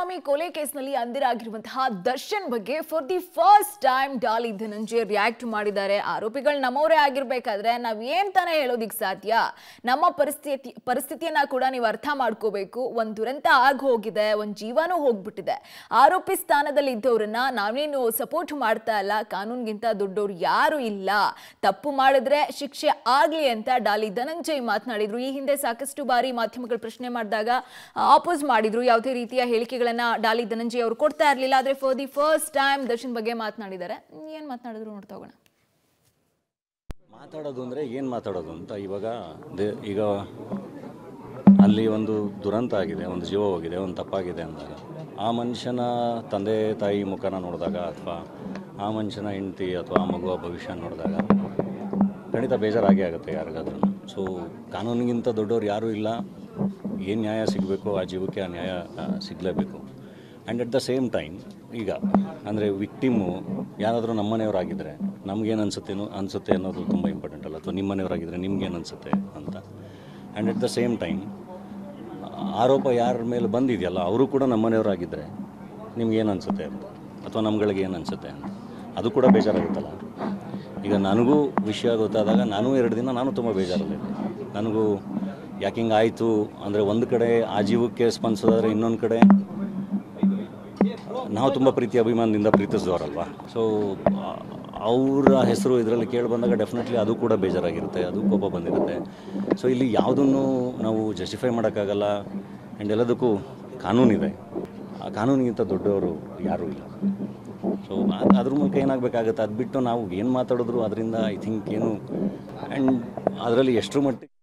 ಕುಮಾರಸ್ವಾಮಿ ಕೊಲೆ ಕೇಸ್ನಲ್ಲಿ ಅಂದಿರಾಗಿರುವಂತಹ ದರ್ಶನ್ ಬಗ್ಗೆ for the first time Daali Dhananjaya react ಮಾಡಿದ್ದಾರೆ ಆರೋಪಿಗಳು ನಮ್ಮವರೇ ಆಗಿರ್ಬೇಕಾದ್ರೆ ನಾವ್ ಏನ್ ತಾನೇ ಹೇಳೋದಿಕ್ ಸಾಧ್ಯ ನಮ್ಮ ಪರಿಸ್ಥಿತಿ ಪರಿಸ್ಥಿತಿಯನ್ನ ಕೂಡ ನೀವು ಅರ್ಥ ಮಾಡ್ಕೋಬೇಕು ಒಂದ್ ದುರಂತ ಆಗ್ ಹೋಗಿದೆ ಒಂದ್ ಜೀವನೂ ಹೋಗ್ಬಿಟ್ಟಿದೆ ಆರೋಪಿ ಸ್ಥಾನದಲ್ಲಿ ಇದ್ದವ್ರನ್ನ ನಾವೇನು ಸಪೋರ್ಟ್ ಮಾಡ್ತಾ ಇಲ್ಲ ಕಾನೂನ್ಗಿಂತ ದೊಡ್ಡವ್ರು ಯಾರು ಇಲ್ಲ ತಪ್ಪು ಮಾಡಿದ್ರೆ ಶಿಕ್ಷೆ ಆಗ್ಲಿ ಅಂತ ಡಾಲಿ ಧನಂಜಯ್ ಮಾತನಾಡಿದ್ರು ಈ ಹಿಂದೆ ಸಾಕಷ್ಟು ಬಾರಿ ಮಾಧ್ಯಮಗಳು ಪ್ರಶ್ನೆ ಮಾಡಿದಾಗ ಆಪೋಸ್ ಮಾಡಿದ್ರು ಯಾವುದೇ ರೀತಿಯ ಹೇಳಿಕೆಗಳನ್ನ ಡಾಲಿ ಧನಂಜಯ್ ಅವರು ಕೊಡ್ತಾ ಇರಲಿಲ್ಲ ಆದ್ರೆ for the first time Darshan ಬಗ್ಗೆ ಮಾತನಾಡಿದ್ದಾರೆ ಏನ್ ಮಾತನಾಡಿದ್ರು ನೋಡ್ತಾ ಹೋಗೋಣ ಮಾತಾಡೋದು ಅಂದರೆ ಏನು ಮಾತಾಡೋದು ಅಂತ ಇವಾಗ ದೇ- ಈಗ ಅಲ್ಲಿ ಒಂದು ದುರಂತ ಆಗಿದೆ ಒಂದು ಜೀವ ಹೋಗಿದೆ ಒಂದು ತಪ್ಪಾಗಿದೆ ಅಂದಾಗ ಆ ಮನುಷ್ಯನ ತಂದೆ ತಾಯಿ ಮುಖನ ನೋಡಿದಾಗ ಅಥವಾ ಆ ಮನುಷ್ಯನ ಹೆಂಡತಿ ಅಥವಾ ಆ ಮಗುವ ಭವಿಷ್ಯ ನೋಡಿದಾಗ ಖಂಡಿತ ಬೇಜಾರಾಗೇ ಆಗುತ್ತೆ ಯಾರಿಗಾದ್ರೂ ಸೊ ಕಾನೂನಿಗಿಂತ ದೊಡ್ಡವ್ರು ಯಾರೂ ಇಲ್ಲ ಏನು ನ್ಯಾಯ ಸಿಗಬೇಕು ಆ ಜೀವಕ್ಕೆ ಆ ನ್ಯಾಯ ಸಿಗಲೇಬೇಕು and at the same time ಈಗ ಅಂದರೆ ವಿಕ್ಟಿಮು ಯಾರಾದರೂ ನಮ್ಮನೆಯವರಾಗಿದ್ದರೆ ನಮಗೇನು ಅನಿಸುತ್ತೇನೋ ಅನಿಸುತ್ತೆ ಅನ್ನೋದು ತುಂಬ ಇಂಪಾರ್ಟೆಂಟ್ ಅಲ್ಲ ಅಥವಾ ನಿಮ್ಮ ಮನೆಯವರಾಗಿದ್ದರೆ ನಿಮ್ಗೇನು ಅನಿಸುತ್ತೆ ಅಂತ and at the same time ಆರೋಪ ಯಾರ ಮೇಲೆ ಬಂದಿದೆಯಲ್ಲ ಅವರು ಕೂಡ ನಮ್ಮನೆಯವರಾಗಿದ್ದರೆ ನಿಮ್ಗೇನು ಅನಿಸುತ್ತೆ ಅಂತ ಅಥವಾ ನಮ್ಗಳಿಗೆ ಏನು ಅನಿಸುತ್ತೆ ಅಂತ ಅದು ಕೂಡ ಬೇಜಾರಾಗುತ್ತಲ್ಲ ಈಗ ನನಗೂ ವಿಷಯ ಗೊತ್ತಾದಾಗ ನಾನು ಎರಡು ದಿನ ನಾನು ತುಂಬ ಬೇಜಾರಲ್ಲಿದ್ದೆ ನನಗೂ ಯಾಕೆ ಹಿಂಗೆ ಆಯಿತು ಅಂದರೆ ಒಂದು ಕಡೆ ಆ ಜೀವಕ್ಕೆ ಸ್ಪಂದಿಸೋದಾದ್ರೆ ಇನ್ನೊಂದು ಕಡೆ ನಾವು ತುಂಬ ಪ್ರೀತಿ ಅಭಿಮಾನದಿಂದ ಪ್ರೀತಿಸಿದವರಲ್ವ ಸೊ ಅವರ ಹೆಸರು ಇದರಲ್ಲಿ ಕೇಳಿ ಬಂದಾಗ ಡೆಫಿನೆಟ್ಲಿ ಅದು ಕೂಡ ಬೇಜಾರಾಗಿರುತ್ತೆ ಅದು ಕೋಪ ಬಂದಿರುತ್ತೆ ಸೊ ಇಲ್ಲಿ ಯಾವುದನ್ನು ನಾವು ಜಸ್ಟಿಫೈ ಮಾಡೋಕ್ಕಾಗಲ್ಲ ಆ್ಯಂಡ್ ಎಲ್ಲದಕ್ಕೂ ಕಾನೂನಿದೆ ಆ ಕಾನೂನಿಗಿಂತ ದೊಡ್ಡವರು ಯಾರೂ ಇಲ್ಲ ಸೊ ಅದ್ರ ಮೂಲಕ ಏನಾಗಬೇಕಾಗುತ್ತೆ ಅದು ಬಿಟ್ಟು ನಾವು ಏನು ಮಾತಾಡಿದ್ರು ಅದರಿಂದ ಐ ಥಿಂಕ್ ಏನು ಆ್ಯಂಡ್ ಅದರಲ್ಲಿ ಎಷ್ಟರ ಮಟ್ಟಿಗೆ